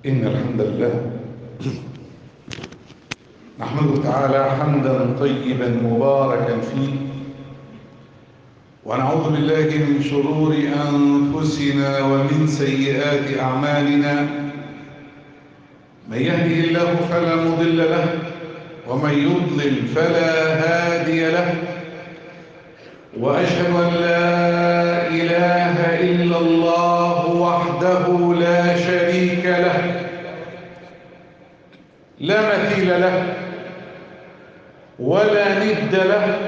إن الحمد لله نحمده تعالى حمدا طيبا مباركا فيه ونعوذ بالله من شرور أنفسنا ومن سيئات أعمالنا من يهده الله فلا مضل له ومن يضلل فلا هادي له وأشهد أن لا إله إلا الله وحده لا شريك له لا مثيل له ولا ند له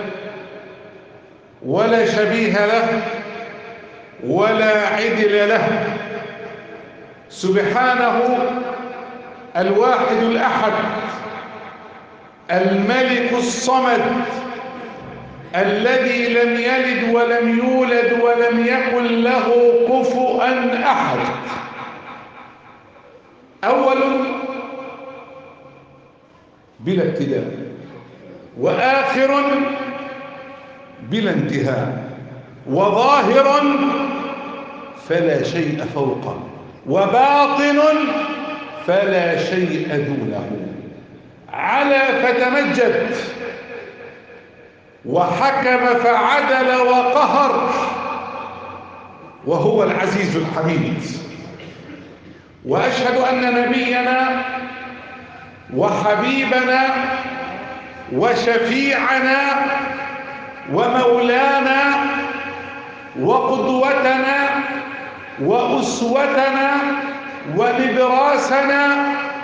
ولا شبيه له ولا عدل له سبحانه الواحد الأحد الملك الصمد الذي لم يلد ولم يولد ولم يكن له كفؤا أحد أول بلا ابتداء وآخر بلا انتهاء وظاهر فلا شيء فوقه وباطن فلا شيء دونه على فتمجد وحكم فعدل وقهر وهو العزيز الحميد واشهد ان نبينا وحبيبنا وشفيعنا ومولانا وقدوتنا واسوتنا ونبراسنا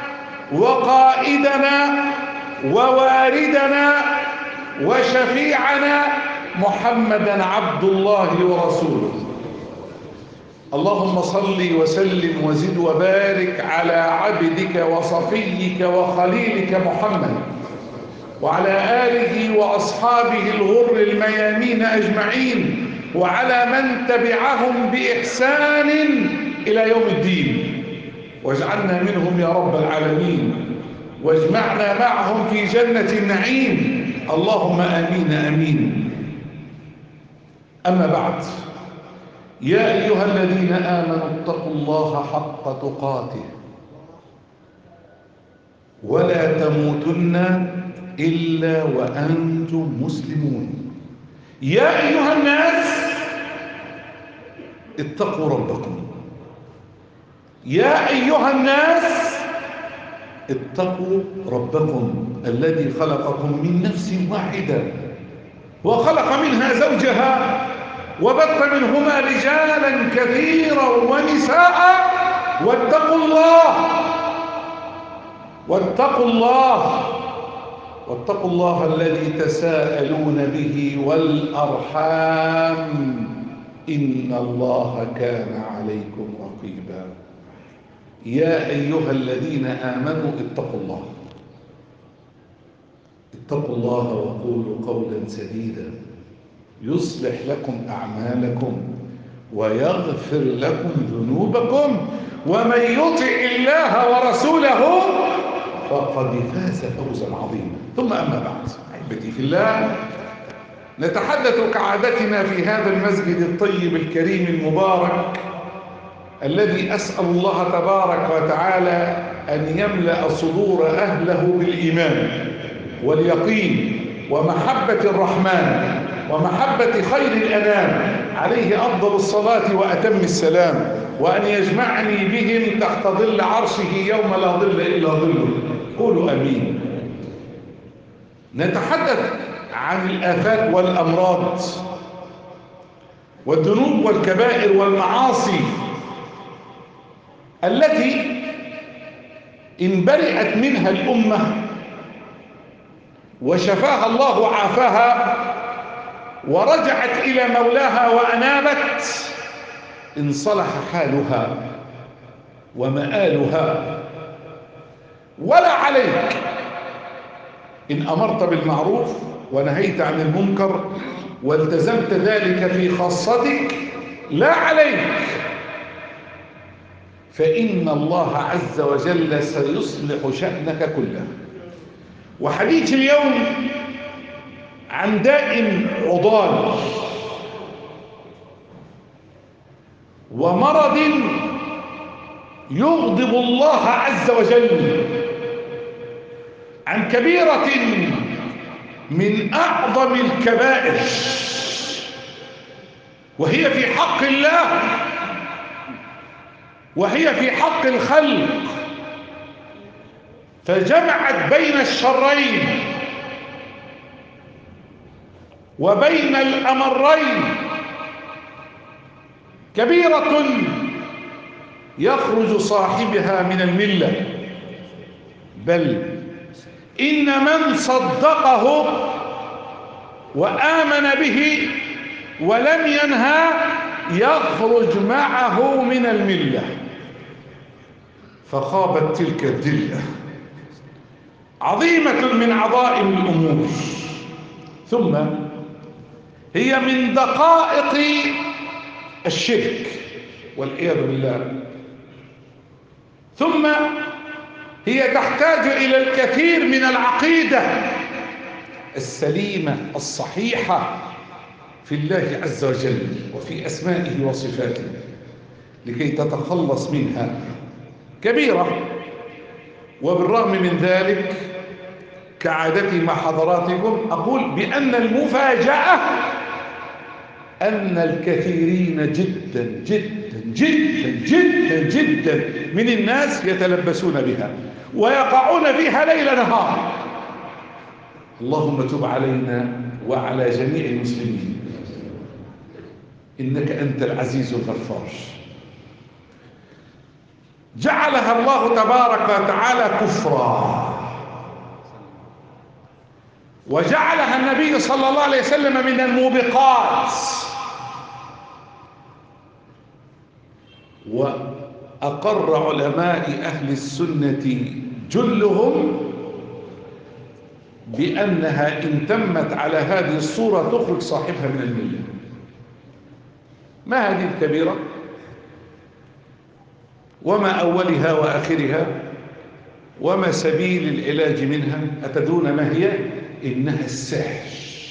وقائدنا وواردنا وشفيعنا محمدا عبد الله ورسوله اللهم صل وسلم وزد وبارك على عبدك وصفيك وخليلك محمد وعلى آله وأصحابه الغر الميامين أجمعين وعلى من تبعهم بإحسان إلى يوم الدين واجعلنا منهم يا رب العالمين واجمعنا معهم في جنة النعيم اللهم آمين آمين أما بعد يا أيها الذين آمنوا اتقوا الله حق تقاته ولا تموتن إلا وأنتم مسلمون يا أيها الناس اتقوا ربكم يا أيها الناس اتقوا ربكم الذي خلقكم من نفس واحدة وخلق منها زوجها وبث منهما رجالا كثيرا ونساء واتقوا الله واتقوا الله واتقوا الله الذي تساءلون به والأرحام إن الله كان عليكم رقيبا يا أيها الذين آمنوا اتقوا الله اتقوا الله وقولوا قولا سديدا يصلح لكم أعمالكم ويغفر لكم ذنوبكم ومن يطع الله ورسوله فقد فاز فوزا عظيما ثم أما بعد أحبتي في الله نتحدث كعادتنا في هذا المسجد الطيب الكريم المبارك الذي أسأل الله تبارك وتعالى أن يملأ صدور أهله بالإيمان واليقين ومحبة الرحمن ومحبة خير الأنام عليه أفضل الصلاة وأتم السلام وأن يجمعني بهم تحت ظل عرشه يوم لا ظل إلا ظله قولوا أمين نتحدث عن الآفات والأمراض والذنوب والكبائر والمعاصي التي إن برئت منها الأمة وشفاها الله وعافاها ورجعت إلى مولاها وأنابت إن صلح حالها ومآلها ولا عليك إن أمرت بالمعروف ونهيت عن المنكر والتزمت ذلك في خاصتك لا عليك فإن الله عز وجل سيصلح شأنك كله وحديث اليوم عن داء عضال ومرض يغضب الله عز وجل عن كبيرة من أعظم الكبائر وهي في حق الله وهي في حق الخلق فجمعت بين الشرين وبين الأمرين كبيرة يخرج صاحبها من الملة بل إن من صدقه وآمن به ولم ينهى يخرج معه من الملة فخابت تلك الدلة عظيمة من عظائم الأمور ثم هي من دقائق الشرك والعياذ بالله ثم هي تحتاج إلى الكثير من العقيدة السليمة الصحيحة في الله عز وجل وفي أسمائه وصفاته لكي تتخلص منها كبيرة وبالرغم من ذلك كعادتي مع حضراتكم أقول بأن المفاجأة أن الكثيرين جدا جدا جدا جدا جدا من الناس يتلبسون بها ويقعون فيها ليل نهار اللهم تب علينا وعلى جميع المسلمين إنك أنت العزيز الغفار جعلها الله تبارك وتعالى كفرا وجعلها النبي صلى الله عليه وسلم من الموبقات وأقر علماء أهل السنة جلهم بأنها إن تمت على هذه الصورة تخرج صاحبها من الملة ما هذه الكبيرة وما أولها وآخرها وما سبيل العلاج منها أتدون ما هي إنها السحر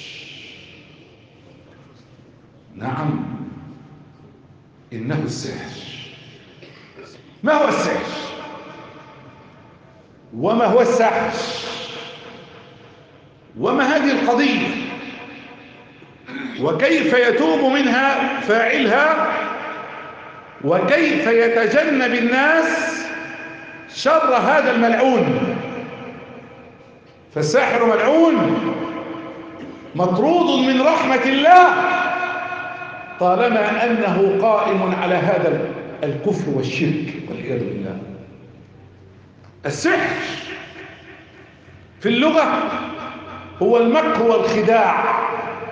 نعم إنه السحر ما هو السحر وما هو السحر وما هذه القضية وكيف يتوب منها فاعلها وكيف يتجنب الناس شر هذا الملعون فالساحر ملعون مطرود من رحمة الله طالما أنه قائم على هذا الكفر والشرك والعياذ بالله السحر في اللغة هو المكر والخداع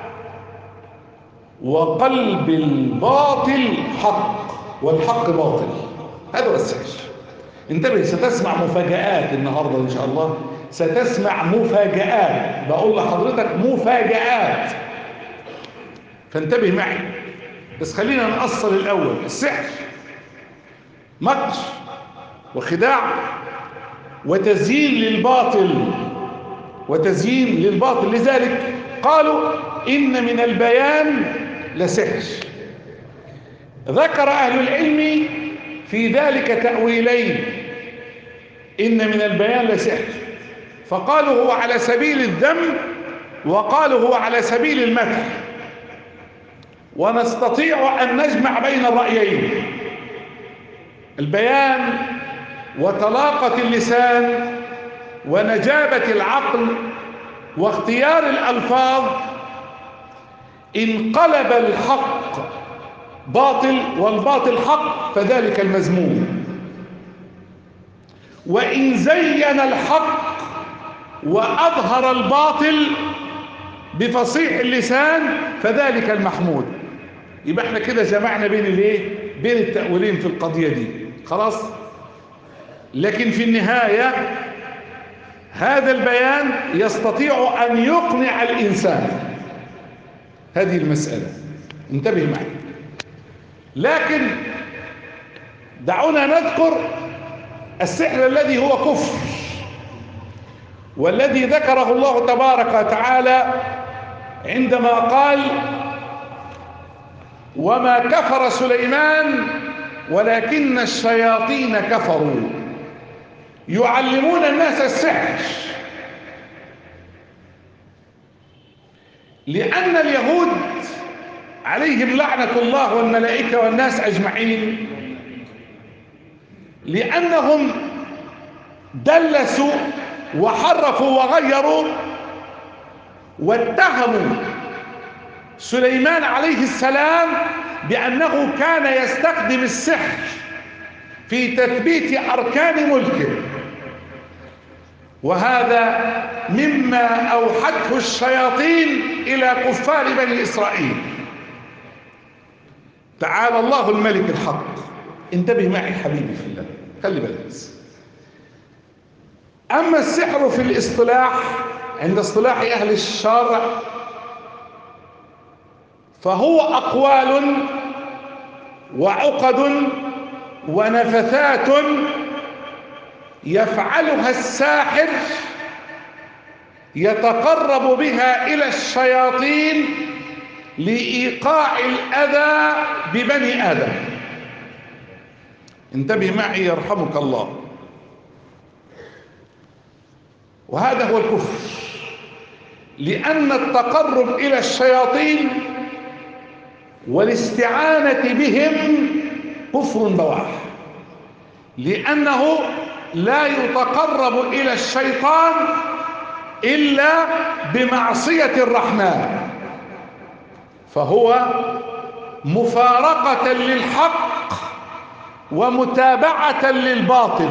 وقلب الباطل حق والحق باطل هذا هو السحر انتبه ستسمع مفاجآت النهاردة إن شاء الله ستسمع مفاجآت بقول لحضرتك مفاجآت فانتبه معي بس خلينا نأصل الأول السحر مكر وخداع وتزيين للباطل وتزيين للباطل لذلك قالوا إن من البيان لسحر ذكر أهل العلم في ذلك تأويلين إن من البيان لسحر فقالوا هو على سبيل الذم وقالوا هو على سبيل المدح ونستطيع أن نجمع بين الرأيين البيان وطلاقة اللسان ونجابة العقل واختيار الألفاظ انقلب الحق باطل والباطل حق فذلك المذموم وإن زين الحق وأظهر الباطل بفصيح اللسان فذلك المحمود يبقى احنا كده جمعنا بين الايه بين التأويلين في القضية دي خلاص لكن في النهاية هذا البيان يستطيع أن يقنع الإنسان هذه المسألة انتبه معي لكن دعونا نذكر السحر الذي هو كفر والذي ذكره الله تبارك وتعالى عندما قال وما كفر سليمان ولكن الشياطين كفروا يعلمون الناس السحر لأن اليهود عليهم لعنة الله والملائكة والناس أجمعين لأنهم دلسوا وحرفوا وغيروا واتهموا سليمان عليه السلام بأنه كان يستخدم السحر في تثبيت أركان ملكه وهذا مما أوحته الشياطين إلى كفار بني إسرائيل تعالى الله الملك الحق انتبه معي حبيبي في الله خلي بالك بس أما السحر في الاصطلاح عند اصطلاح أهل الشرع فهو أقوال وعقد ونفثات يفعلها الساحر يتقرب بها إلى الشياطين لإيقاع الأذى ببني آدم انتبه معي يرحمك الله وهذا هو الكفر لأن التقرب إلى الشياطين والاستعانة بهم كفر بواح لأنه لا يتقرب إلى الشيطان إلا بمعصية الرحمن فهو مفارقة للحق ومتابعة للباطل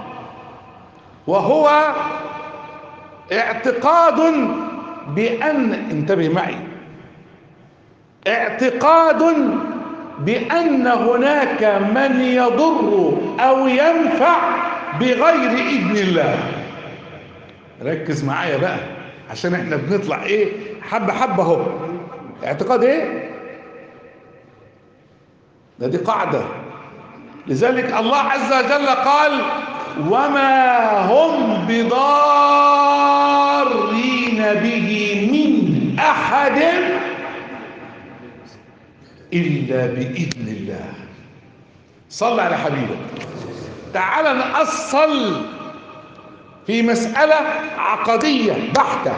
وهو اعتقاد بأن انتبه معي اعتقاد بأن هناك من يضر أو ينفع بغير إذن الله ركز معايا بقى عشان احنا بنطلع ايه حبة حبة اهو اعتقاد ايه ده دي قاعدة لذلك الله عز وجل قال وما هم بضارين به من أحد إلا بإذن الله صل على حبيبك تعال نأصل في مسألة عقدية بحتة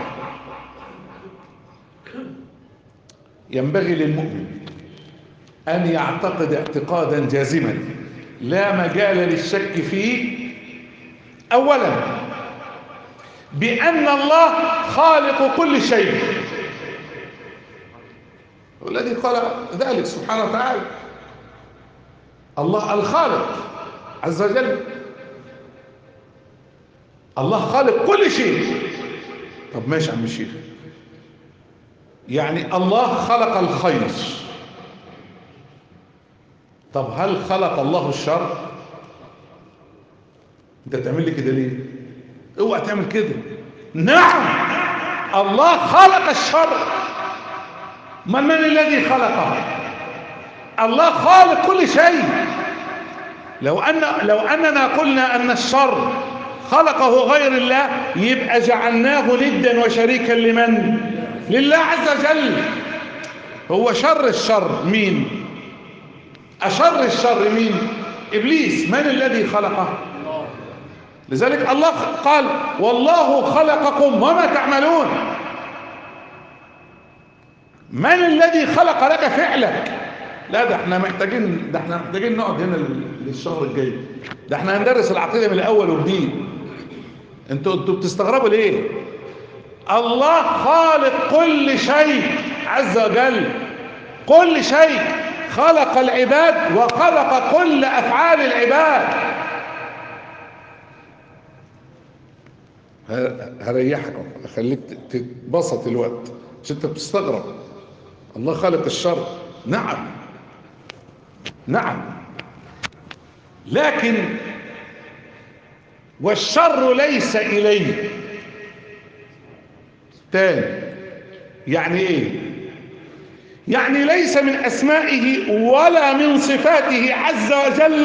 ينبغي للمؤمن أن يعتقد اعتقادا جازما لا مجال للشك فيه أولا بأن الله خالق كل شيء والذي قال ذلك سبحانه وتعالى الله الخالق عز وجل الله خالق كل شيء طب ماشي عم الشيخ يعني الله خلق الخير طب هل خلق الله الشر انت تعمل لي كده ليه اوعى تعمل كده نعم الله خلق الشر من من الذي خلقه الله خالق كل شيء لو أن لو أننا قلنا أن الشر خلقه غير الله يبقى جعلناه ندا وشريكا لمن لله عز وجل هو شر الشر مين أشر الشر مين إبليس من الذي خلقه لذلك الله قال والله خلقكم وما تعملون من الذي خلق لك فعلك لا ده احنا محتاجين ده احنا محتاجين نقعد هنا للشهر الجاي ده احنا هندرس العقيده من الاول وجديد انتوا انتوا بتستغربوا ليه الله خالق كل شيء عز وجل كل شيء خلق العباد وخلق كل افعال العباد هريحك اخليك تتبسط الوقت عشان انت بتستغرب الله خالق الشر نعم نعم لكن والشر ليس إليه تاني يعني ايه يعني ليس من أسمائه ولا من صفاته عز وجل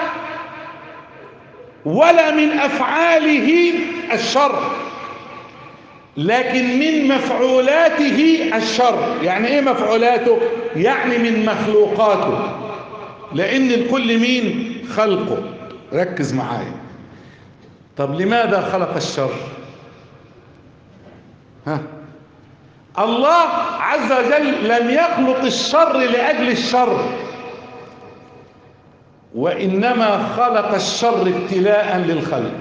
ولا من أفعاله الشر لكن من مفعولاته الشر يعني ايه مفعولاته يعني من مخلوقاته لان الكل مين خلقه ركز معايا طب لماذا خلق الشر ها الله عز وجل لم يخلق الشر لاجل الشر وانما خلق الشر ابتلاء للخلق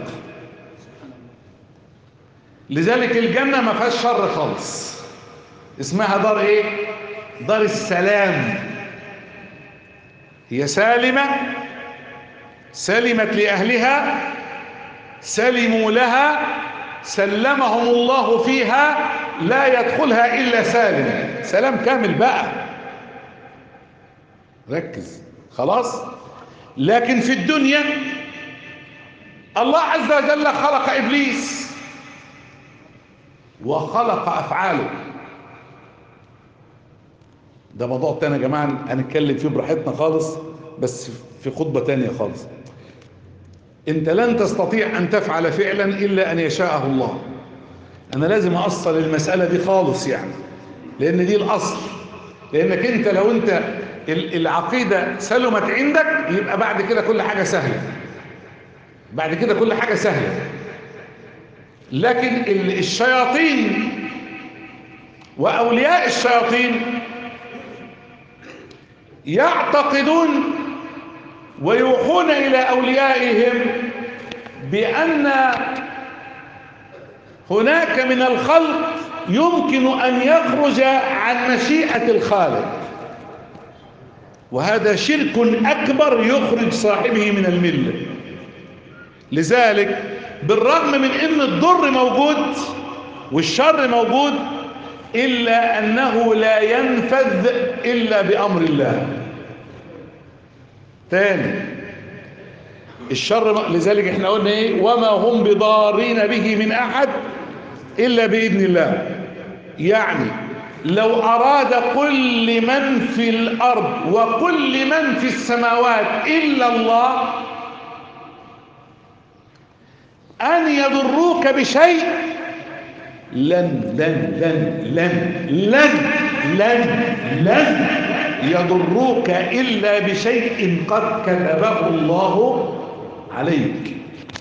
لذلك الجنه ما فيهاش شر خالص اسمها دار ايه دار السلام هي سالمه سلمت لاهلها سلموا لها سلمهم الله فيها لا يدخلها الا سالم سلام كامل بقى ركز خلاص لكن في الدنيا الله عز وجل خلق ابليس وخلق افعاله ده موضوع تاني يا جماعه هنتكلم فيه براحتنا خالص بس في خطبه تانية خالص انت لن تستطيع ان تفعل فعلا الا ان يشاءه الله انا لازم اصل المساله دي خالص يعني لان دي الاصل لانك انت لو انت العقيده سلمت عندك يبقى بعد كده كل حاجه سهله بعد كده كل حاجه سهله لكن الشياطين واولياء الشياطين يعتقدون ويوحون الى اوليائهم بان هناك من الخلق يمكن ان يخرج عن مشيئه الخالق وهذا شرك اكبر يخرج صاحبه من المله لذلك بالرغم من ان الضر موجود والشر موجود الا انه لا ينفذ الا بامر الله تاني الشر لذلك احنا قلنا ايه وما هم بضارين به من احد الا باذن الله يعني لو اراد كل من في الارض وكل من في السماوات الا الله ان يضروك بشيء لن لن لن لن لن لن لن يضروك إلا بشيء قد كتبه الله عليك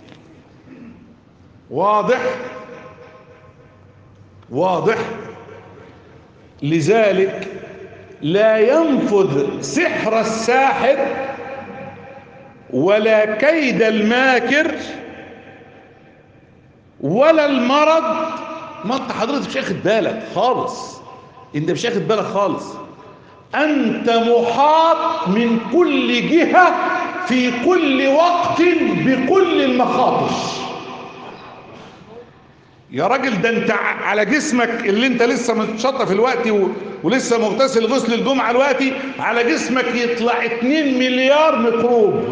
واضح واضح لذلك لا ينفذ سحر الساحر ولا كيد الماكر ولا المرض ما انت حضرتك مش واخد بالك خالص انت مش واخد بالك خالص انت محاط من كل جهة في كل وقت بكل المخاطر يا راجل ده انت على جسمك اللي انت لسه متشطف الوقت و... ولسه مغتسل غسل الجمعة الوقت على جسمك يطلع 2 مليار ميكروب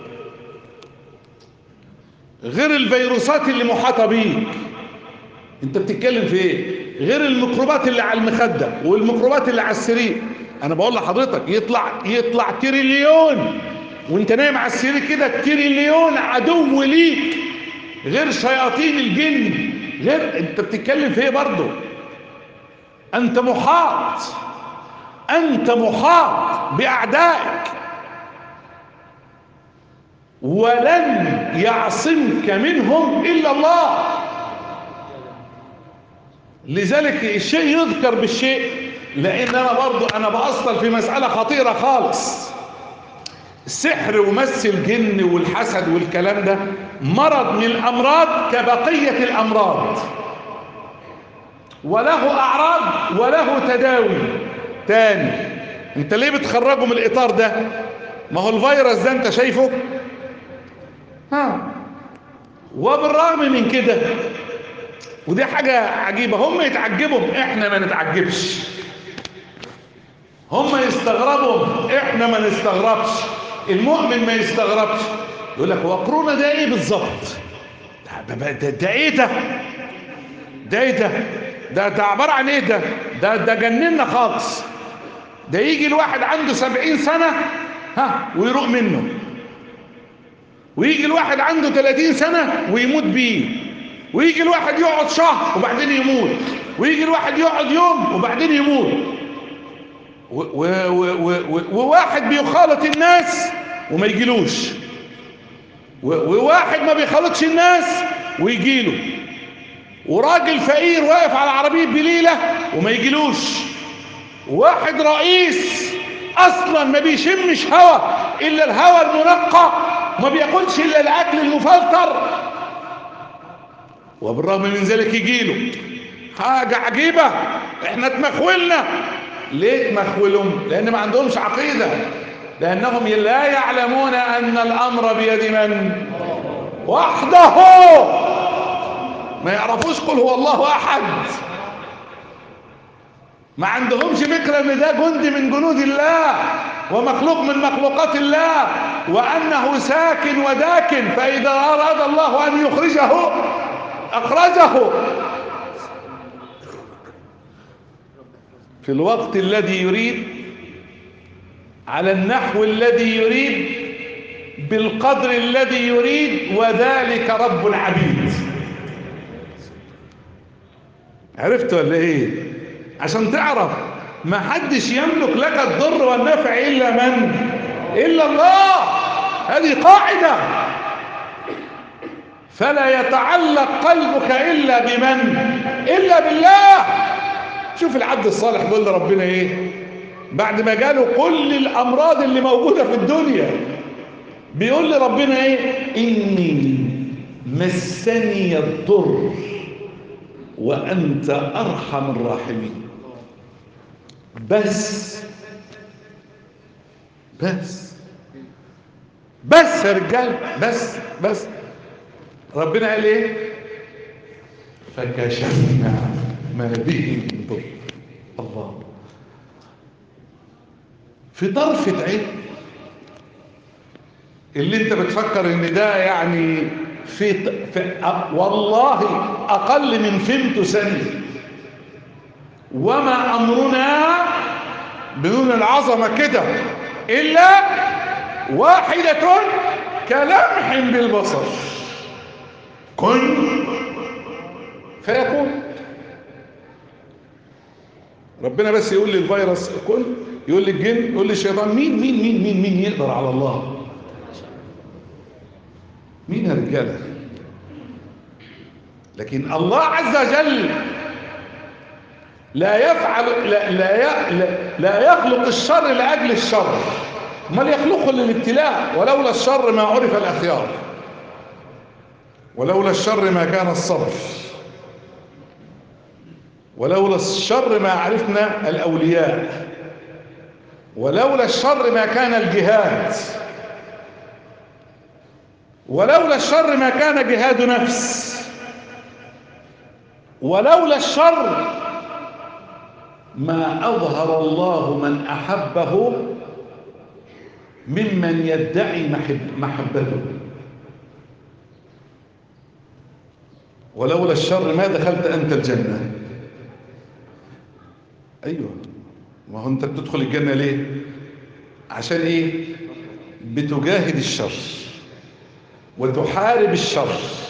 غير الفيروسات اللي محاطة بيك انت بتتكلم في ايه غير الميكروبات اللي على المخدة والميكروبات اللي على السرير انا بقول لحضرتك يطلع يطلع تريليون وانت نايم على السرير كده تريليون عدو ليك غير شياطين الجن غير انت بتتكلم في ايه برضه انت محاط انت محاط باعدائك ولن يعصمك منهم الا الله لذلك الشيء يذكر بالشيء لان انا برضو انا باصل في مسألة خطيرة خالص السحر ومس الجن والحسد والكلام ده مرض من الامراض كبقية الامراض وله اعراض وله تداوي تاني انت ليه بتخرجه من الاطار ده ما هو الفيروس ده انت شايفه ها وبالرغم من كده ودي حاجة عجيبة هم يتعجبوا احنا ما نتعجبش هم يستغربوا احنا ما نستغربش المؤمن ما يستغربش يقول لك هو كورونا ده ايه بالظبط ده, ده, ده, ده ايه ده ده ايه ده ده ده عبارة عن ايه ده ده ده جننا خالص ده يجي الواحد عنده سبعين سنة ها ويروق منه ويجي الواحد عنده 30 سنة ويموت بيه ويجي الواحد يقعد شهر وبعدين يموت ويجي الواحد يقعد يوم وبعدين يموت و- و- و- و- و- وواحد بيخالط الناس وما يجيلوش و- وواحد ما بيخالطش الناس ويجيله وراجل فقير واقف على عربية بليلة وما يجيلوش واحد رئيس اصلا ما بيشمش هوا الا الهوا المنقى وما بياكلش الا الاكل المفلتر وبالرغم من ذلك يجيله حاجة عجيبة احنا اتمخولنا ليه اتمخولهم لان ما عندهمش عقيدة لانهم لا يعلمون ان الامر بيد من وحده ما يعرفوش قل هو الله احد ما عندهمش فكرة ان ده جندي من جنود الله ومخلوق من مخلوقات الله وانه ساكن وداكن فاذا اراد الله ان يخرجه اخرجه في الوقت الذي يريد على النحو الذي يريد بالقدر الذي يريد وذلك رب العبيد عرفت ولا ايه عشان تعرف ما حدش يملك لك الضر والنفع الا من الا الله هذه قاعده فلا يتعلق قلبك الا بمن الا بالله شوف العبد الصالح بيقول لربنا ايه بعد ما جاله كل الامراض اللي موجوده في الدنيا بيقول لربنا ايه اني مسني الضر وانت ارحم الراحمين بس بس بس يا رجال بس بس ربنا قال ايه فكشفنا ما به من ضر الله في طرفة عين اللي انت بتفكر ان ده يعني في, في والله اقل من فيمتو ثانيه وما امرنا بدون العظمه كده الا واحده كلمح بالبصر كن فيكون ربنا بس يقول للفيروس كن يقول للجن يقول للشيطان مين مين مين مين مين يقدر على الله مين يا رجاله لكن الله عز وجل لا يفعل لا لا لا, لا يخلق الشر لاجل الشر بل يخلقه للابتلاء ولولا الشر ما عرف الاخيار ولولا الشر ما كان الصبر ولولا الشر ما عرفنا الاولياء ولولا الشر ما كان الجهاد ولولا الشر ما كان جهاد نفس ولولا الشر ما أظهر الله من أحبه ممن يدعي محب محبته ولولا الشر ما دخلت أنت الجنة أيوة ما هو أنت بتدخل الجنة ليه عشان إيه بتجاهد الشر وتحارب الشر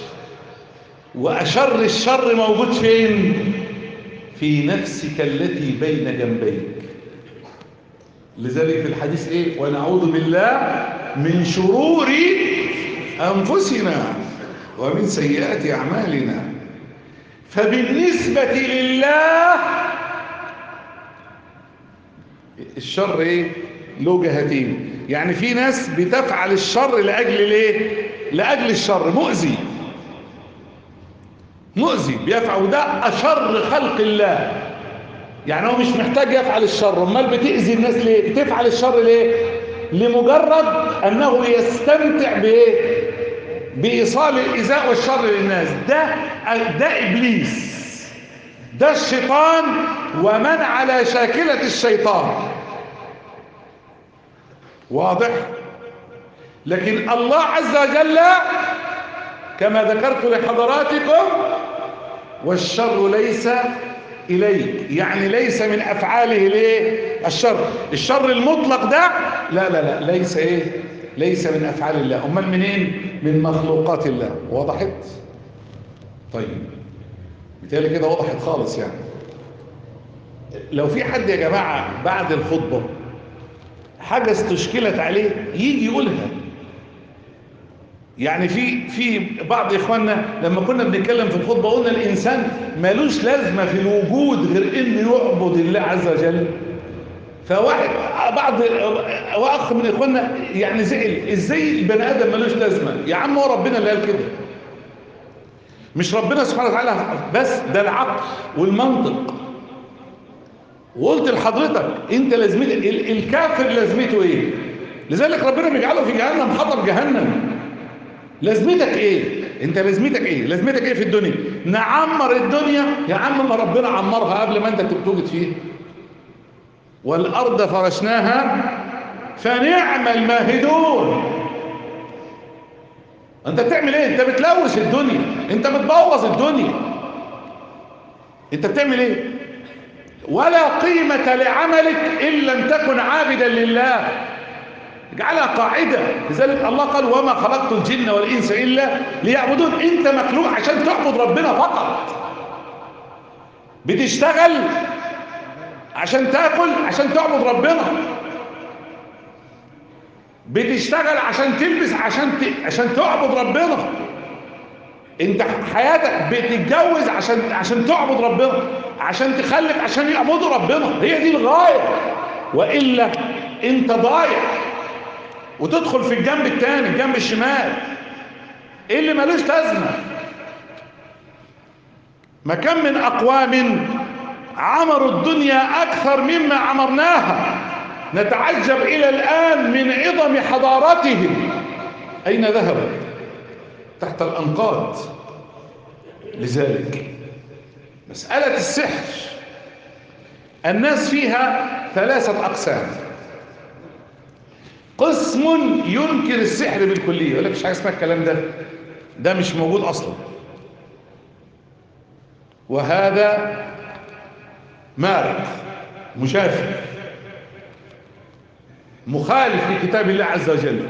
وأشر الشر موجود فين في نفسك التي بين جنبيك لذلك في الحديث ايه ونعوذ بالله من شرور انفسنا ومن سيئات اعمالنا فبالنسبة لله الشر ايه له جهتين يعني في ناس بتفعل الشر لاجل الايه لاجل الشر مؤذي مؤذي بيفعل وده أشر خلق الله يعني هو مش محتاج يفعل الشر امال بتأذي الناس ليه بتفعل الشر ليه لمجرد أنه يستمتع بإيه بإيصال الإيذاء والشر للناس ده ده إبليس ده الشيطان ومن على شاكلة الشيطان واضح لكن الله عز وجل كما ذكرت لحضراتكم والشر ليس إليك يعني ليس من أفعاله ليه الشر الشر المطلق ده لا لا لا ليس إيه ليس من أفعال الله أمال منين من مخلوقات الله وضحت طيب بالتالي كده وضحت خالص يعني لو في حد يا جماعة بعد الخطبة حاجة استشكلت عليه يجي يقولها يعني في في بعض اخواننا لما كنا بنتكلم في الخطبه قلنا الانسان ملوش لازمه في الوجود غير انه يعبد الله عز وجل فواحد بعض واخ من اخواننا يعني زعل ازاي البني ادم ملوش لازمه يا عم هو ربنا اللي قال كده مش ربنا سبحانه وتعالى بس ده العقل والمنطق وقلت لحضرتك انت لازمتك الكافر لازمته ايه لذلك ربنا بيجعله في جهنم حطب جهنم لازمتك ايه انت لازمتك ايه لازمتك ايه في الدنيا نعمر الدنيا يا عم ما ربنا عمرها قبل ما انت توجد فيها والارض فرشناها فنعم الماهدون انت بتعمل ايه انت بتلوث الدنيا انت بتبوظ الدنيا انت بتعمل ايه ولا قيمة لعملك إن لم تكن عابدا لله اجعلها قاعدة لذلك الله قال وما خلقت الجن والإنس إلا ليعبدون أنت مخلوق عشان تعبد ربنا فقط بتشتغل عشان تاكل عشان تعبد ربنا بتشتغل عشان تلبس عشان ت... عشان تعبد ربنا انت حياتك بتتجوز عشان عشان تعبد ربنا عشان تخلف عشان يعبدوا ربنا هي دي الغايه والا انت ضايع وتدخل في الجنب الثاني الجنب الشمال ايه اللي ملوش لازمه ما كم من اقوام عمروا الدنيا اكثر مما عمرناها نتعجب الى الان من عظم حضارتهم اين ذهبوا تحت الانقاض لذلك مساله السحر الناس فيها ثلاثه اقسام قسم ينكر السحر بالكليه يقول لك مش حاجه اسمها الكلام ده ده مش موجود اصلا وهذا مارق مشافي مخالف لكتاب الله عز وجل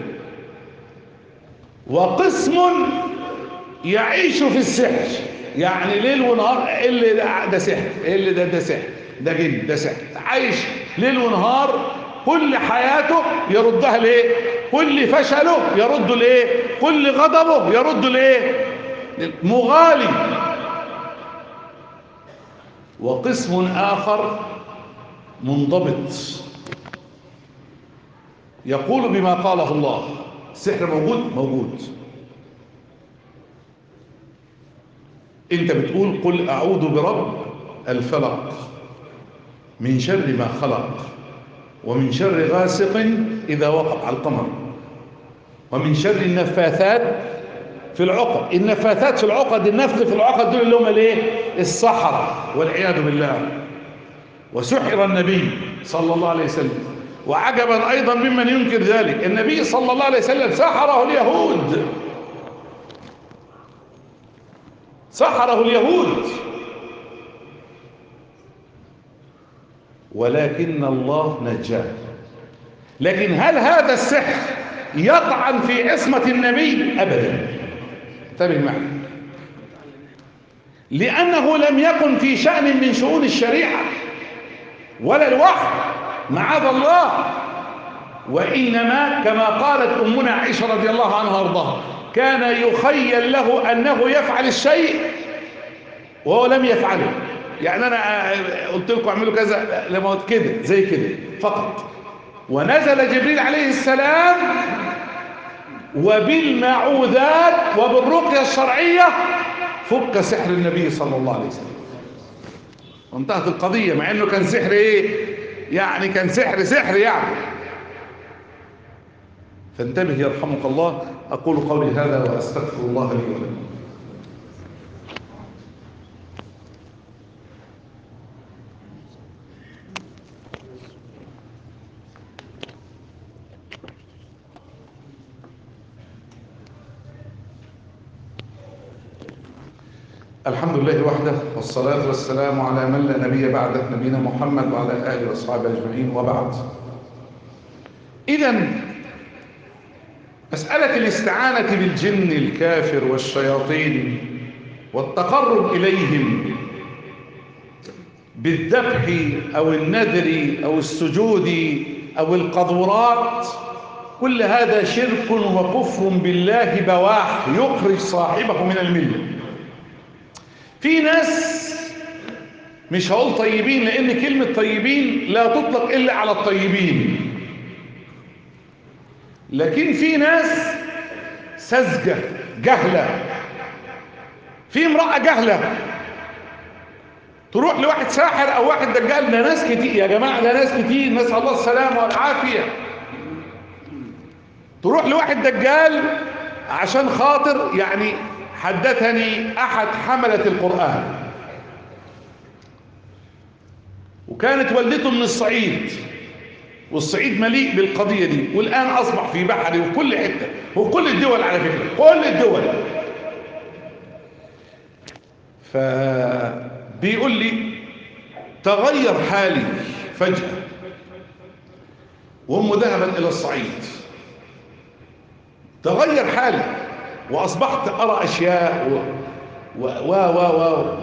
وقسم يعيش في السحر يعني ليل ونهار اللي ده, ده سحر اللي ده ده سحر ده جن ده سحر عايش ليل ونهار كل حياته يردها لايه كل فشله يرد لايه كل غضبه يرد لايه مغالي وقسم آخر منضبط يقول بما قاله الله السحر موجود موجود انت بتقول قل اعوذ برب الفلق من شر ما خلق ومن شر غاسق اذا وقب على القمر ومن شر النفاثات في العقد النفاثات في العقد النفث في العقد دول اللي هم الايه السحرة والعياذ بالله وسحر النبي صلى الله عليه وسلم وعجبا ايضا ممن ينكر ذلك النبي صلى الله عليه وسلم سحره اليهود سحره اليهود ولكن الله نجاه لكن هل هذا السحر يطعن في عصمة النبي أبدا انتبه معي لأنه لم يكن في شأن من شؤون الشريعة ولا الوحي معاذ الله وإنما كما قالت أمنا عائشة رضي الله عنها وارضاها كان يخيل له أنه يفعل الشيء وهو لم يفعله يعني أنا قلت لكم اعملوا كذا لما كده زي كده فقط ونزل جبريل عليه السلام وبالمعوذات وبالرقية الشرعية فك سحر النبي صلى الله عليه وسلم وانتهت القضية مع انه كان سحر ايه يعني كان سحر سحر يعني فانتبه يرحمك الله اقول قولي هذا واستغفر الله لي ولكم الحمد لله وحده والصلاة والسلام على من لا نبي بعده نبينا محمد وعلى آله وأصحابه أجمعين وبعد إذا مسألة الاستعانة بالجن الكافر والشياطين والتقرب إليهم بالذبح أو النذر أو السجود أو القذورات كل هذا شرك وكفر بالله بواح يخرج صاحبه من المله في ناس مش هقول طيبين لان كلمة طيبين لا تطلق الا على الطيبين لكن في ناس سذجة جهلة في امرأة جهلة تروح لواحد ساحر او واحد دجال ده ناس كتير يا جماعة ده ناس كتير نسأل الله السلامة والعافية تروح لواحد دجال عشان خاطر يعني حدثني احد حملة القرآن وكانت والدته من الصعيد والصعيد مليء بالقضية دي والآن أصبح في بحري وفي كل حتة وفي كل الدول على فكرة كل الدول فبيقول لي تغير حالي فجأة وأمه ذهبت إلى الصعيد تغير حالي وأصبحت أرى أشياء و و و و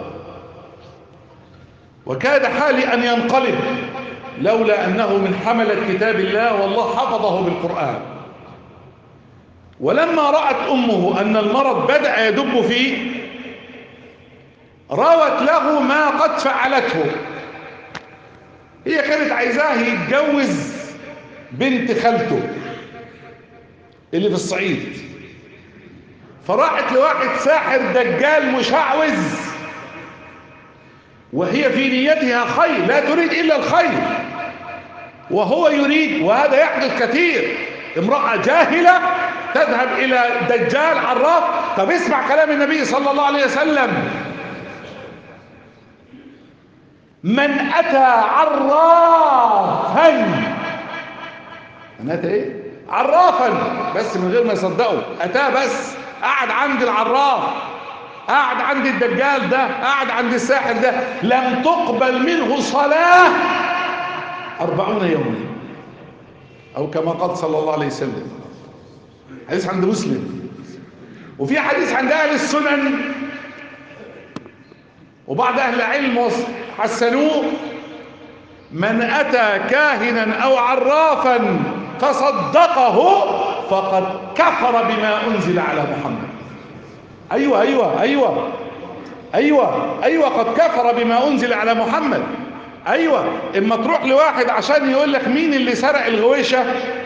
وكاد حالي أن ينقلب لولا أنه من حملة كتاب الله والله حفظه بالقرآن ولما رأت أمه أن المرض بدأ يدب فيه روت له ما قد فعلته هي كانت عايزاه يتجوز بنت خالته اللي في الصعيد فراحت لواحد ساحر دجال مشعوذ وهي في نيتها خير لا تريد إلا الخير وهو يريد وهذا يحدث كثير امرأة جاهلة تذهب إلى دجال عراف طب اسمع كلام النبي صلى الله عليه وسلم من أتى عرافا من أتى إيه؟ عرافا بس من غير ما يصدقوا أتاه بس قعد عند العراف قعد عند الدجال ده قعد عند الساحر ده لم تقبل منه صلاة أربعون يوما أو كما قال صلى الله عليه وسلم حديث عند مسلم وفي حديث عند أهل السنن وبعض أهل العلم حسنوه من أتى كاهنا أو عرافا فصدقه فقد كفر بما أنزل على محمد أيوة أيوة أيوة أيوة أيوة قد كفر بما أنزل على محمد أيوة إما تروح لواحد عشان يقول لك مين اللي سرق الغويشة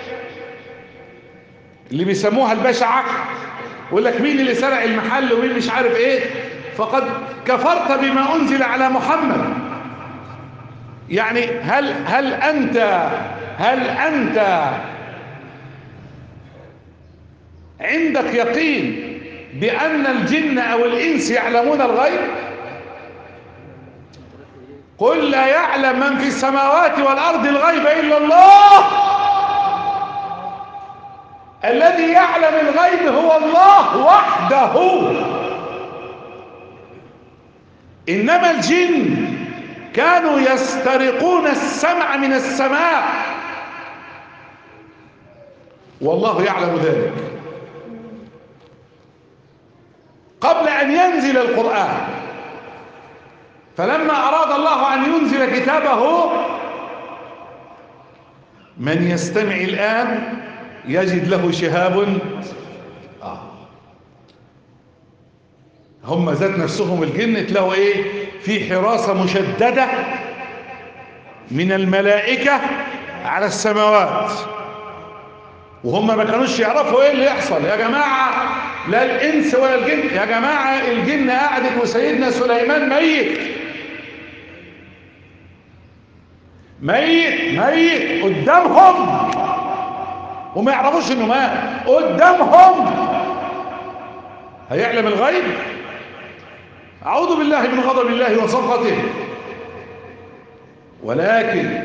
اللي بيسموها البشعة يقول لك مين اللي سرق المحل ومين مش عارف ايه فقد كفرت بما أنزل على محمد يعني هل هل أنت هل أنت عندك يقين بأن الجن أو الإنس يعلمون الغيب قل لا يعلم من في السماوات والأرض الغيب إلا الله الذي يعلم الغيب هو الله وحده إنما الجن كانوا يسترقون السمع من السماء والله يعلم ذلك قبل أن ينزل القرآن فلما أراد الله أن ينزل كتابه من يستمع الآن يجد له شهاب آه. هم ذات نفسهم الجن تلاقوا ايه في حراسة مشددة من الملائكة على السماوات وهم ما كانوش يعرفوا ايه اللي يحصل يا جماعة لا الانس ولا الجن يا جماعة الجن قعدت وسيدنا سليمان ميت ميت ميت قدامهم وما يعرفوش انه مات قدامهم هيعلم الغيب اعوذ بالله من غضب الله وسخطه ولكن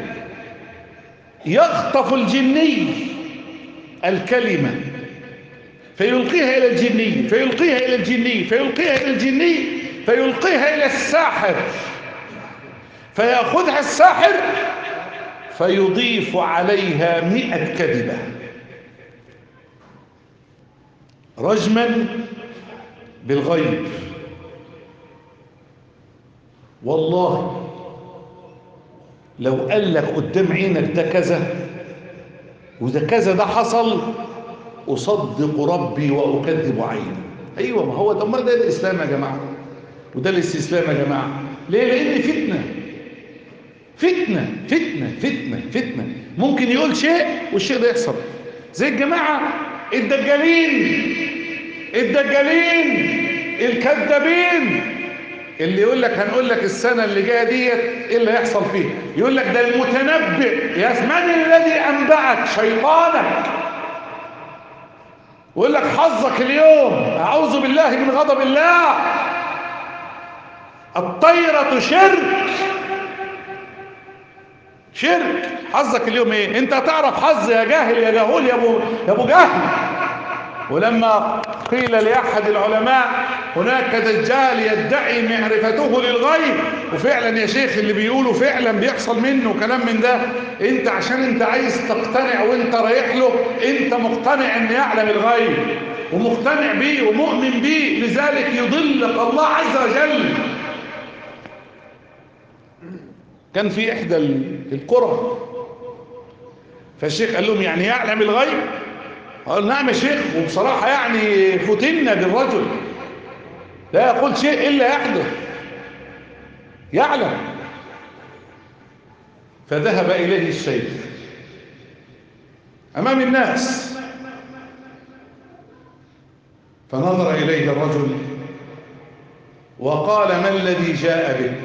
يخطف الجني الكلمة فيلقيها إلى الجني فيلقيها إلى الجني فيلقيها إلى الجني فيلقيها إلى الساحر فيأخذها الساحر فيضيف عليها مئة كذبة رجما بالغيب والله لو قال لك قدام عينك ده كذا وده كذا ده حصل أصدق ربي وأكذب عيني أيوة ما هو ده أمال ده الإسلام يا جماعة وده الاستسلام يا جماعة ليه لأن فتنة فتنة فتنة فتنة فتنة ممكن يقول شيء والشيء ده يحصل زي الجماعة الدجالين الدجالين الكذابين اللي يقول لك هنقول لك السنة اللي جاية ديت ايه اللي هيحصل فيه يقول لك ده المتنبئ يا من الذي أنبأك شيطانك ويقول لك حظك اليوم أعوذ بالله من غضب الله الطيرة شرك شرك حظك اليوم ايه انت هتعرف حظ يا جاهل يا جهول يا ابو يا ابو جهل ولما قيل لاحد العلماء هناك دجال يدعي معرفته للغيب وفعلا يا شيخ اللي بيقوله فعلا بيحصل منه كلام من ده انت عشان انت عايز تقتنع وانت رايح له انت مقتنع ان يعلم الغيب ومقتنع بيه ومؤمن بيه لذلك يضلك الله عز وجل كان في احدى القرى فالشيخ قال لهم يعني يعلم الغيب قال نعم يا شيخ وبصراحة يعني فتنا بالرجل لا يقول شيء إلا يحدث يعلم فذهب إليه الشيخ أمام الناس فنظر إليه الرجل وقال ما الذي جاء بك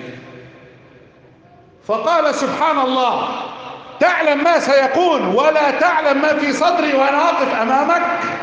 فقال سبحان الله تعلم ما سيكون ولا تعلم ما في صدري وأنا أقف أمامك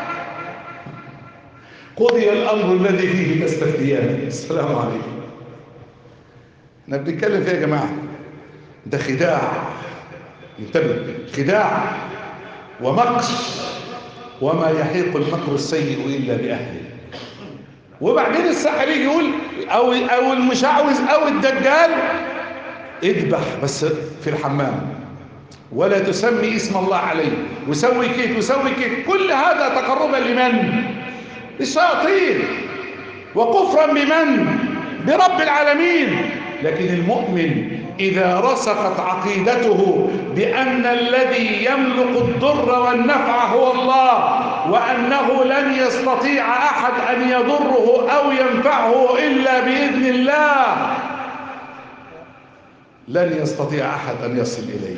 قضي الأمر الذي فيه تستفتيان السلام عليكم احنا بنتكلم فيه يا جماعة ده خداع انتبه خداع ومكر وما يحيق المكر السيء إلا بأهله وبعدين الساحر يجي يقول أو, أو المشعوذ أو الدجال اذبح بس في الحمام ولا تسمي اسم الله عليه وسوي كيت وسوي كيت كل هذا تقربا لمن الشياطين وكفرا بمن برب العالمين لكن المؤمن إذا رسخت عقيدته بأن الذي يملك الضر والنفع هو الله وأنه لن يستطيع أحد أن يضره أو ينفعه إلا بإذن الله لن يستطيع أحد أن يصل إليه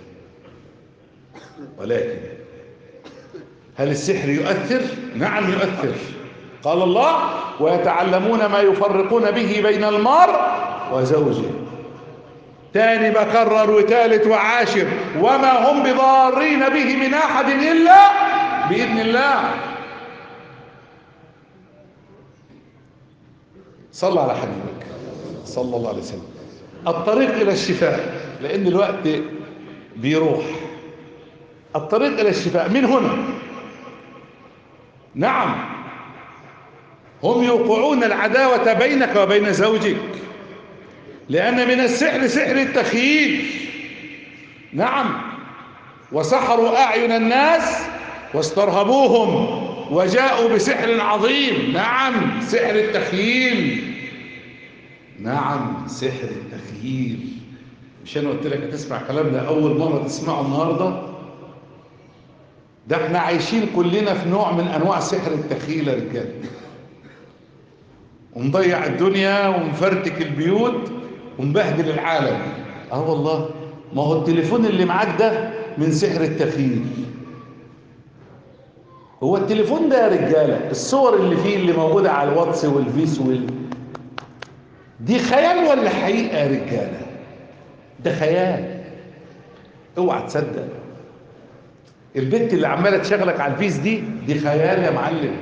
ولكن هل السحر يؤثر؟ نعم يؤثر قال الله ويتعلمون ما يفرقون به بين المرء وزوجه تاني بكرر وتالت وعاشر وما هم بضارين به من أحد إلا بإذن الله صلى على حبيبك صلى الله عليه وسلم الطريق إلى الشفاء لأن الوقت بيروح الطريق إلى الشفاء من هنا نعم هم يوقعون العداوة بينك وبين زوجك لأن من السحر سحر التخييل نعم وسحروا أعين الناس واسترهبوهم وجاءوا بسحر عظيم نعم سحر التخييل نعم سحر التخييل مش انا قلت لك هتسمع كلام ده اول مره تسمعه النهارده ده احنا عايشين كلنا في نوع من انواع سحر التخيل يا رجاله ومضيع الدنيا ومفرتك البيوت ومبهدل العالم اه والله ما هو التليفون اللي معاك ده من سحر التخيل هو التليفون ده يا رجاله الصور اللي فيه اللي موجوده على الواتس والفيس وال دي خيال ولا حقيقه يا رجاله ده خيال اوعى تصدق البنت اللي عماله تشغلك على الفيس دي دي خيال يا معلم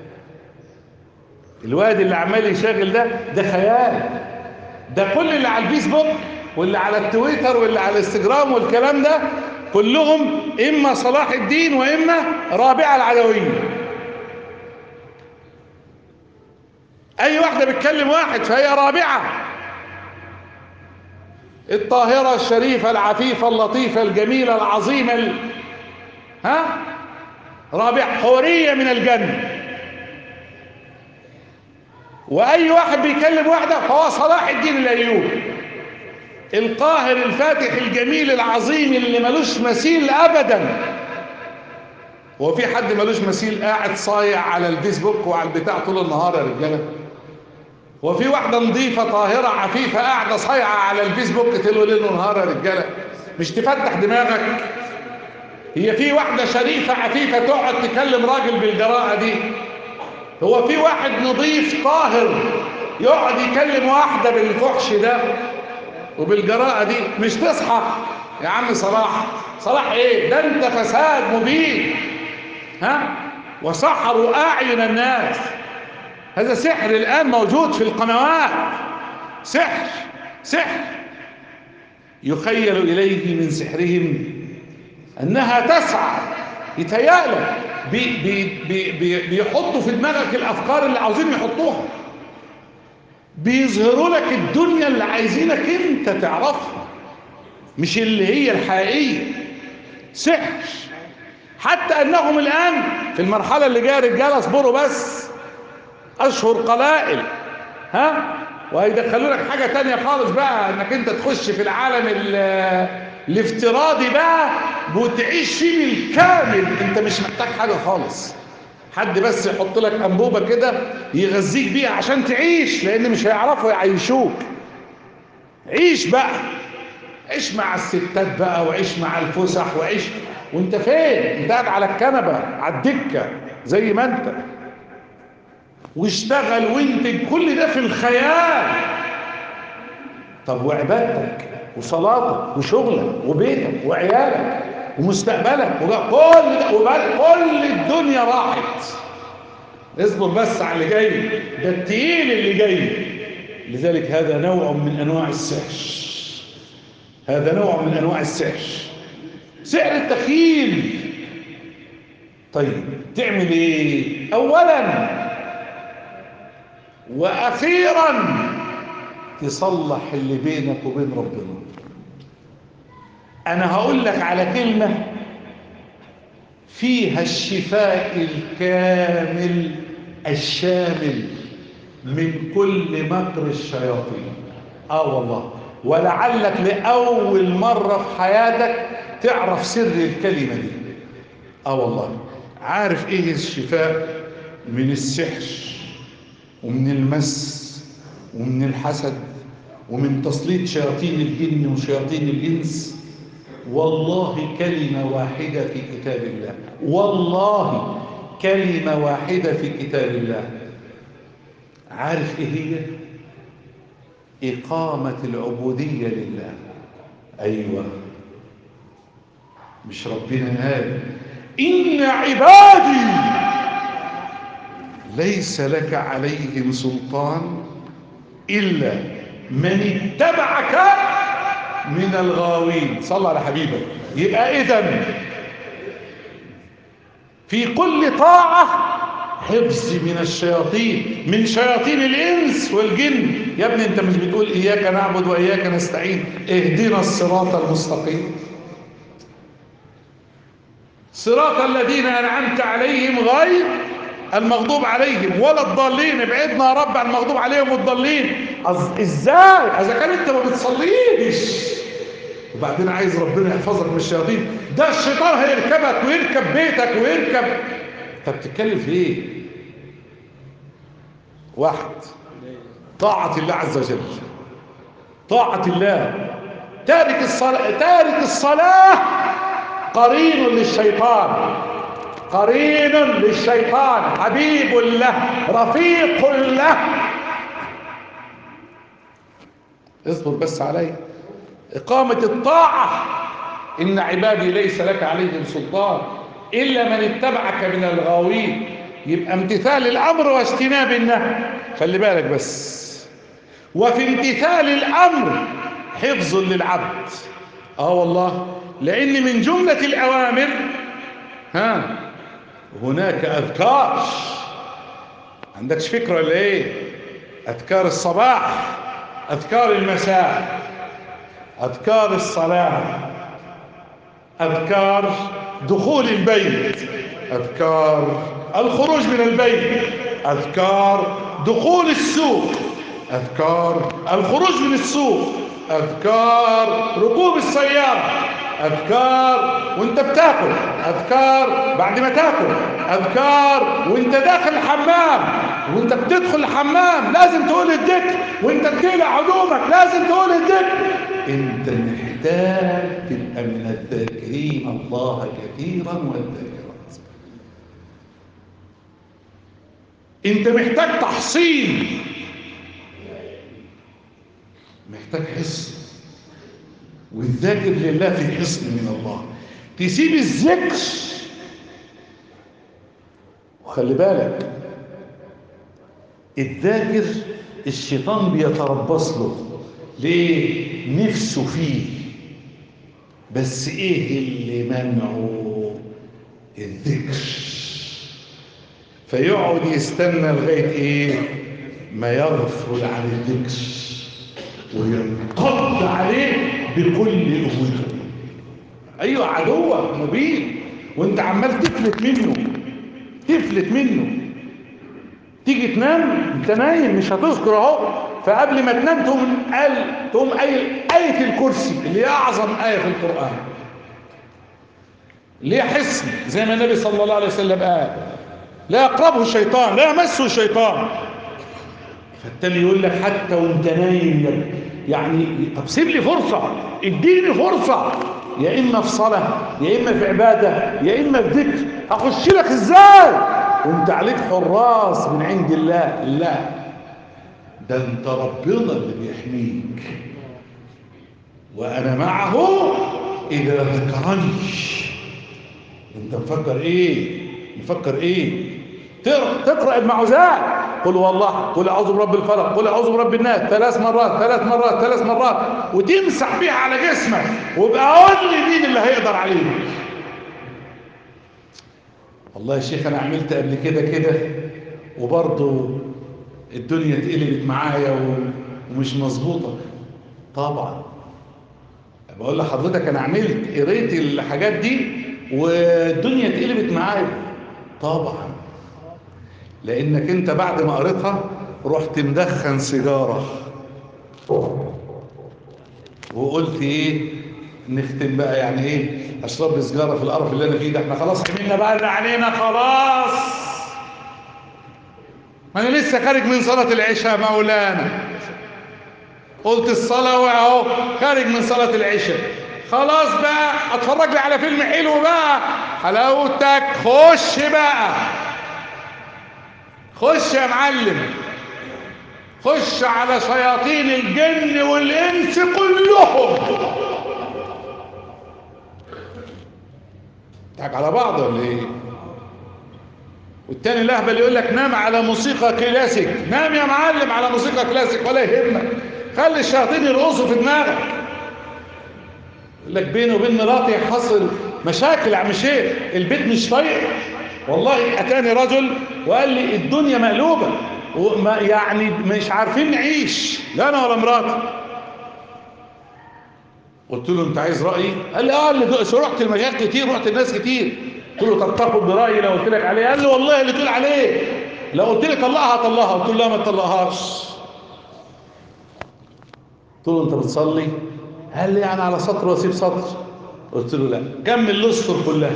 الواد اللي عمال يشغل ده ده خيال ده كل اللي على الفيسبوك واللي على التويتر واللي على الانستجرام والكلام ده كلهم اما صلاح الدين واما رابعه العدويه اي واحده بتكلم واحد فهي رابعه الطاهره الشريفه العفيفه اللطيفه الجميله العظيمه ال... ها رابعه حوريه من الجنه واي واحد بيكلم واحده فهو صلاح الدين الايوبي القاهر الفاتح الجميل العظيم اللي ملوش مثيل ابدا هو في حد ملوش مثيل قاعد صايع على الفيسبوك وعلى البتاع طول النهار يا رجاله هو في واحده نظيفه طاهره عفيفه قاعده صايعه على الفيسبوك تلو ليل ونهار يا رجاله مش تفتح دماغك هي في واحده شريفه عفيفه تقعد تكلم راجل بالجراءه دي هو في واحد نظيف طاهر يقعد يكلم واحده بالفحش ده وبالجراءه دي مش تصحى يا عم صلاح صلاح ايه ده انت فساد مبين ها وسحروا اعين الناس هذا سحر الان موجود في القنوات سحر سحر يخيل اليه من سحرهم انها تسعى يتهيألك بي بي بي بي بيحطوا في دماغك الافكار اللي عاوزين يحطوها بيظهروا لك الدنيا اللي عايزينك انت تعرفها مش اللي هي الحقيقيه سحر حتى انهم الان في المرحله اللي جايه رجاله اصبروا بس اشهر قلائل ها وهيدخلوا لك حاجه تانية خالص بقى انك انت تخش في العالم الافتراضي بقى وتعيش فيه بالكامل انت مش محتاج حاجه خالص حد بس يحط لك انبوبه كده يغذيك بيها عشان تعيش لان مش هيعرفوا يعيشوك عيش بقى عيش مع الستات بقى وعيش مع الفسح وعيش وانت فين انت قاعد على الكنبه على الدكه زي ما انت واشتغل وانتج كل ده في الخيال طب وعبادتك وصلاتك وشغلك وبيتك وعيالك ومستقبلك كل ده كل الدنيا راحت اصبر بس على اللي جاي ده التقيل اللي جاي لذلك هذا نوع من انواع السحر هذا نوع من انواع السحر سحر التخيل طيب تعمل ايه اولا واخيرا تصلح اللي بينك وبين ربنا انا هقول لك على كلمه فيها الشفاء الكامل الشامل من كل مكر الشياطين اه والله ولعلك لاول مره في حياتك تعرف سر الكلمه دي اه والله عارف ايه الشفاء من السحر ومن المس ومن الحسد ومن تسليط شياطين الجن وشياطين الانس والله كلمه واحده في كتاب الله والله كلمه واحده في كتاب الله عارف ايه هي اقامه العبوديه لله ايوه مش ربنا قال ان عبادي ليس لك عليهم سلطان إلا من اتبعك من الغاوين صلى على حبيبك يبقى إذن في كل طاعة حفظ من الشياطين من شياطين الإنس والجن يا ابني أنت مش بتقول إياك نعبد وإياك نستعين اهدنا الصراط المستقيم صراط الذين أنعمت عليهم غير المغضوب عليهم ولا الضالين ابعدنا يا رب عن المغضوب عليهم والضالين ازاي اذا كان انت ما بتصليش وبعدين عايز ربنا يحفظك من الشياطين ده الشيطان هيركبك ويركب بيتك ويركب انت بتتكلم في ايه واحد طاعة الله عز وجل طاعة الله تارك الصلاة تارك الصلاة قرين للشيطان قرين للشيطان حبيب له رفيق له اصبر بس علي إقامة الطاعة إن عبادي ليس لك عليهم سلطان إلا من اتبعك من الغاوين يبقى امتثال الأمر واجتناب النهي خلي بالك بس وفي امتثال الأمر حفظ للعبد آه والله لأن من جملة الأوامر ها هناك أذكار عندكش فكرة ولا إيه أذكار الصباح أذكار المساء أذكار الصلاة أذكار دخول البيت أذكار الخروج من البيت أذكار دخول السوق أذكار الخروج من السوق اذكار ركوب السياره اذكار وانت بتاكل اذكار بعد ما تاكل اذكار وانت داخل الحمام وانت بتدخل الحمام لازم تقول الذكر وانت بتقلع هدومك لازم تقول الذكر انت محتاج تبقى من الذاكرين الله كثيرا والذاكرات انت محتاج تحصين محتاج حصن والذاكر لله في حصن من الله تسيب الذكر وخلي بالك الذاكر الشيطان بيتربص له ليه نفسه فيه بس ايه اللي منعه الذكر فيقعد يستنى لغايه ايه ما يغفل عن الذكر وينقض عليه بكل قوته ايوه عدوك مبين وانت عمال تفلت منه تفلت منه تيجي تنام انت نايم مش هتذكر اهو فقبل ما تنام تقوم قال تقوم قايل آية الكرسي اللي هي أعظم آية في القرآن اللي هي حصن زي ما النبي صلى الله عليه وسلم قال لا يقربه الشيطان لا يمسه الشيطان فالتاني يقول لك حتى وانت نايم يعني طب سيب لي فرصة اديني فرصة يا إما في صلاة يا إما في عبادة يا إما في ذكر أخش لك إزاي وانت عليك حراس من عند الله لا ده انت ربنا اللي بيحميك وانا معه اذا ذكرني انت مفكر ايه مفكر ايه تقرا المعوذات قل والله قل اعوذ برب الفلق قل اعوذ برب الناس ثلاث مرات ثلاث مرات ثلاث مرات وتمسح بيها على جسمك وابقى قول لي مين اللي هيقدر عليه والله يا شيخ انا عملت قبل كده كده وبرضه الدنيا اتقلبت معايا ومش مظبوطه طبعا بقول لحضرتك انا عملت قريت الحاجات دي والدنيا اتقلبت معايا طبعا لانك انت بعد ما قريتها رحت مدخن سيجاره وقلت ايه نختم بقى يعني ايه اشرب لي سيجاره في القرف اللي انا فيه ده احنا خلاص عملنا بقى اللي علينا خلاص ما انا لسه خارج من صلاه العشاء مولانا قلت الصلاه واهو خارج من صلاه العشاء خلاص بقى اتفرج لي على فيلم حلو بقى حلاوتك خش بقى خش يا معلم خش على شياطين الجن والانس كلهم تضحك على بعض ولا ايه والتاني الاهبل يقول لك نام على موسيقى كلاسيك نام يا معلم على موسيقى كلاسيك ولا يهمك خلي الشياطين يرقصوا في دماغك يقول لك بيني وبين مراتي حصل مشاكل يا عم شيخ البيت مش طايق والله اتاني رجل وقال لي الدنيا مقلوبه وما يعني مش عارفين نعيش لا انا ولا مراتي قلت له انت عايز رايي قال لي اه اللي رحت المشايخ كتير رحت الناس كتير قلت له طب تاخد برايي لو قلت لك عليه قال لي والله اللي تقول عليه لو قلت لي طلقها هطلقها قلت له لا ما تطلقهاش قلت له انت بتصلي قال لي يعني على سطر واسيب سطر قلت له لا كمل الاسطر كلها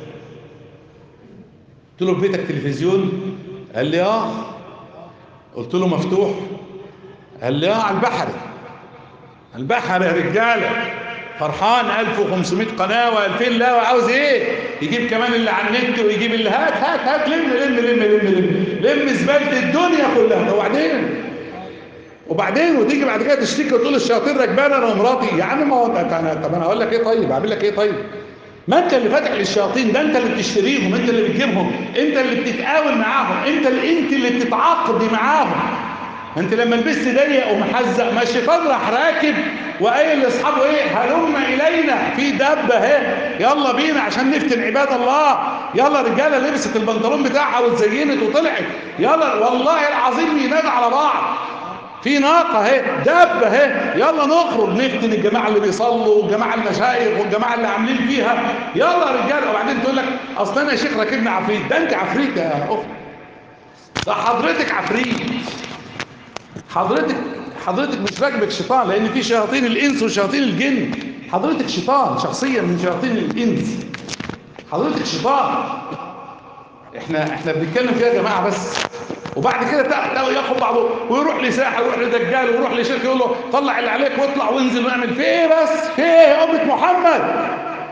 قلت له في بيتك تلفزيون قال لي اه قلت له مفتوح قال لي اه على البحري البحر يا رجاله فرحان 1500 قناه و2000 لا وعاوز ايه يجيب كمان اللي على النت ويجيب اللي هات هات هات لم لم لم لم لم لم زباله الدنيا كلها وبعدين وبعدين وتيجي بعد كده تشتكي وتقول الشياطين راكبانه انا ومراتي يا عم ما هو انا طب انا هقول لك ايه طيب اعمل لك ايه طيب ما انت اللي فاتح للشياطين ده انت اللي بتشتريهم انت اللي بتجيبهم انت اللي بتتقاول معاهم انت اللي انت اللي بتتعاقدي معاهم انت لما لبست ضيق ومحزق ما الشيطان راح راكب وقايل لاصحابه ايه هلم الينا في دبه اهي يلا بينا عشان نفتن عباد الله يلا رجاله لبست البنطلون بتاعها واتزينت وطلعت يلا والله العظيم ينادى على بعض في ناقه اهي دبه اهي يلا نخرج نفتن الجماعه اللي بيصلوا والجماعه المشايخ والجماعه اللي عاملين فيها يلا رجاله وبعدين تقول لك اصل انا يا شيخ راكبني عفريت ده انت عفريت يا اخت ده حضرتك عفريت حضرتك حضرتك مش راكبك شيطان لان في شياطين الانس وشياطين الجن حضرتك شيطان شخصيا من شياطين الانس حضرتك شيطان احنا احنا بنتكلم فيها يا جماعه بس وبعد كده تلاقوا ياخد بعضه ويروح لساحه ويروح لدجال ويروح لشركه يقول له طلع اللي عليك واطلع وانزل واعمل في ايه بس في ايه يا امه محمد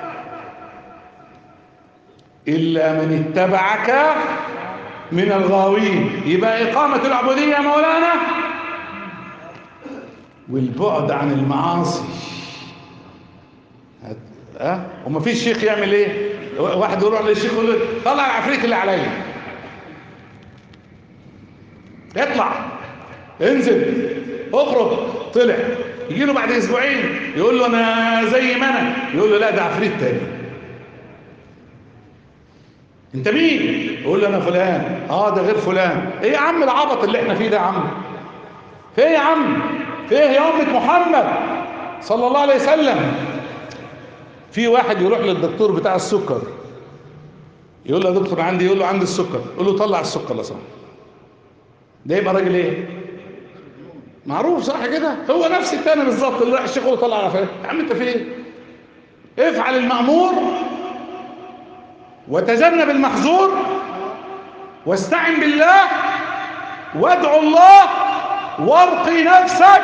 الا من اتبعك من الغاوين يبقى اقامه العبوديه يا مولانا والبعد عن المعاصي ها أه؟ وما فيش شيخ يعمل ايه واحد يروح للشيخ يقول له طلع العفريت اللي عليا اطلع انزل اخرج طلع يجي له بعد اسبوعين يقول له انا زي ما انا يقول له لا ده عفريت تاني انت مين يقول له انا فلان اه ده غير فلان ايه يا عم العبط اللي احنا فيه ده يا عم في ايه يا عم في ايه يا امه محمد صلى الله عليه وسلم في واحد يروح للدكتور بتاع السكر يقول له يا دكتور عندي يقول له عندي السكر يقول له طلع السكر لو سمحت ده يبقى راجل ايه معروف صح كده هو نفس التاني بالظبط اللي راح الشيخ يقول له طلع على فين يا عم انت في ايه افعل المأمور وتجنب المحظور واستعن بالله وادعو الله وارقي نفسك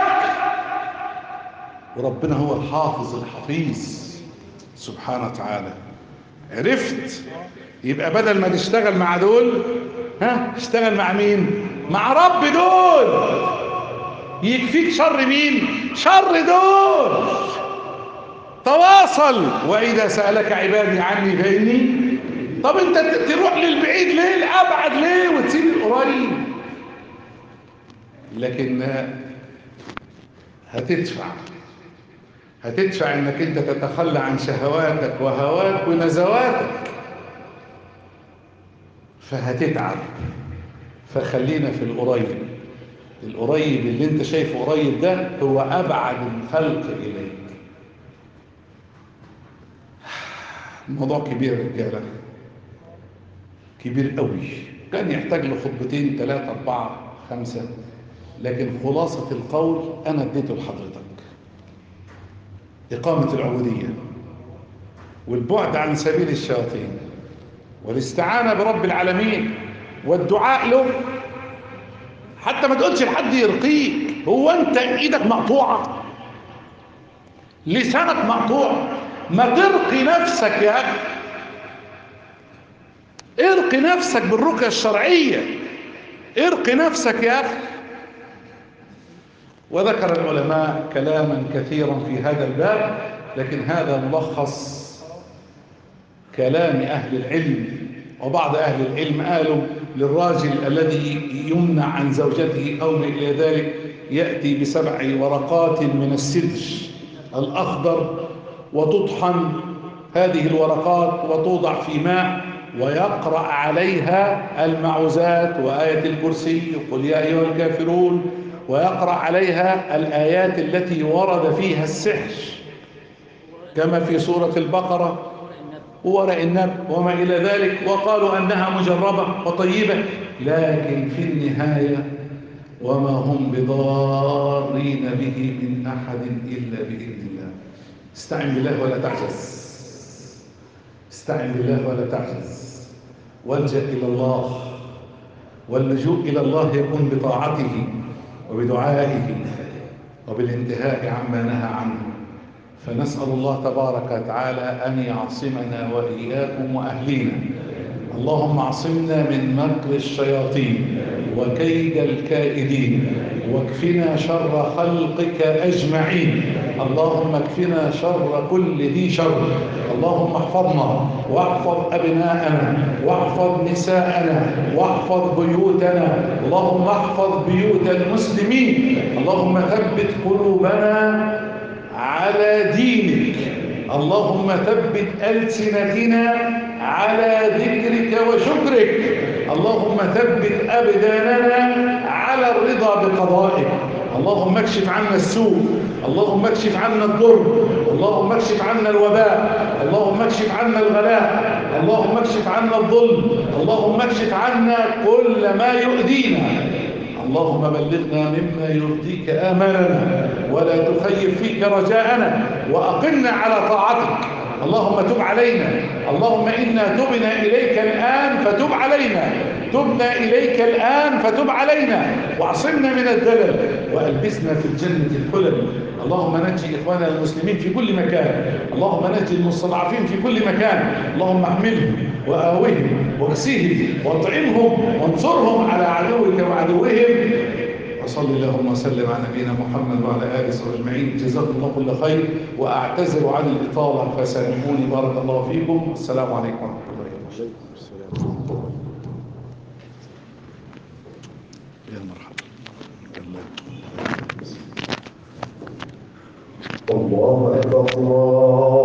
وربنا هو الحافظ الحفيظ سبحانه وتعالى عرفت يبقى بدل ما تشتغل مع دول ها اشتغل مع مين مع رب دول يكفيك شر مين شر دول تواصل واذا سالك عبادي عني فاني طب انت تروح للبعيد ليه الابعد ليه وتسيب القريب لكن هتدفع هتدفع انك انت تتخلى عن شهواتك وهواك ونزواتك فهتتعب فخلينا في القريب القريب اللي انت شايفه قريب ده هو ابعد الخلق اليك الموضوع كبير يا رجاله كبير قوي كان يحتاج له خطبتين ثلاثة أربعة خمسة لكن خلاصة القول أنا اديته لحضرتك إقامة العبودية والبعد عن سبيل الشياطين والاستعانة برب العالمين والدعاء له حتى ما تقولش لحد يرقيك هو أنت إيدك مقطوعة لسانك مقطوع ما ترقي نفسك يا أخي ارقي نفسك بالرقية الشرعية ارقي نفسك يا أخي وذكر العلماء كلاما كثيرا في هذا الباب لكن هذا ملخص كلام أهل العلم وبعض أهل العلم قالوا للراجل الذي يمنع عن زوجته أو ما إلى ذلك يأتي بسبع ورقات من السدر الأخضر وتطحن هذه الورقات وتوضع في ماء ويقرأ عليها المعوذات وآية الكرسي قل يا أيها الكافرون ويقرأ عليها الآيات التي ورد فيها السحر كما في سورة البقرة وورق النبي وما إلى ذلك وقالوا أنها مجربة وطيبة لكن في النهاية وما هم بضارين به من أحد إلا بإذن الله استعن بالله ولا تعجز استعن بالله ولا تعجز والجأ إلى الله واللجوء إلى الله يكون بطاعته وبدعائه وبالانتهاء عما نهى عنه فنسأل الله تبارك وتعالى أن يعصمنا وإياكم وأهلينا اللهم اعصمنا من مكر الشياطين وكيد الكائدين واكفنا شر خلقك أجمعين اللهم اكفنا شر كل ذي شر اللهم احفظنا واحفظ أبناءنا واحفظ نساءنا واحفظ بيوتنا اللهم احفظ بيوت المسلمين اللهم ثبت قلوبنا على دينك اللهم ثبت ألسنتنا على ذكرك وشكرك اللهم ثبت أبداننا على الرضا بقضائك اللهم اكشف عنا السوء اللهم اكشف عنا الضر اللهم اكشف عنا الوباء اللهم اكشف عنا الغلاء اللهم اكشف عنا الظلم اللهم اكشف عنا كل ما يؤذينا اللهم بلغنا مما يرضيك آمالنا ولا تخيب فيك رجاءنا وأقمنا على طاعتك اللهم تب علينا اللهم إنا تبنا إليك الآن فتب علينا تبنا إليك الآن فتب علينا واعصمنا من الدلل وألبسنا في الجنة الحلل اللهم نجي إخواننا المسلمين في كل مكان اللهم نجي المستضعفين في كل مكان اللهم احملهم وآوهم واكسهم واطعمهم وانصرهم على عدوك وعدوهم وصل اللهم وسلم على نبينا محمد وعلى اله وصحبه اجمعين جزاكم الله كل خير واعتذر عن الاطاله فسامحوني بارك الله فيكم والسلام عليكم ورحمه الله وبركاته يا مرحبا الله أكبر الله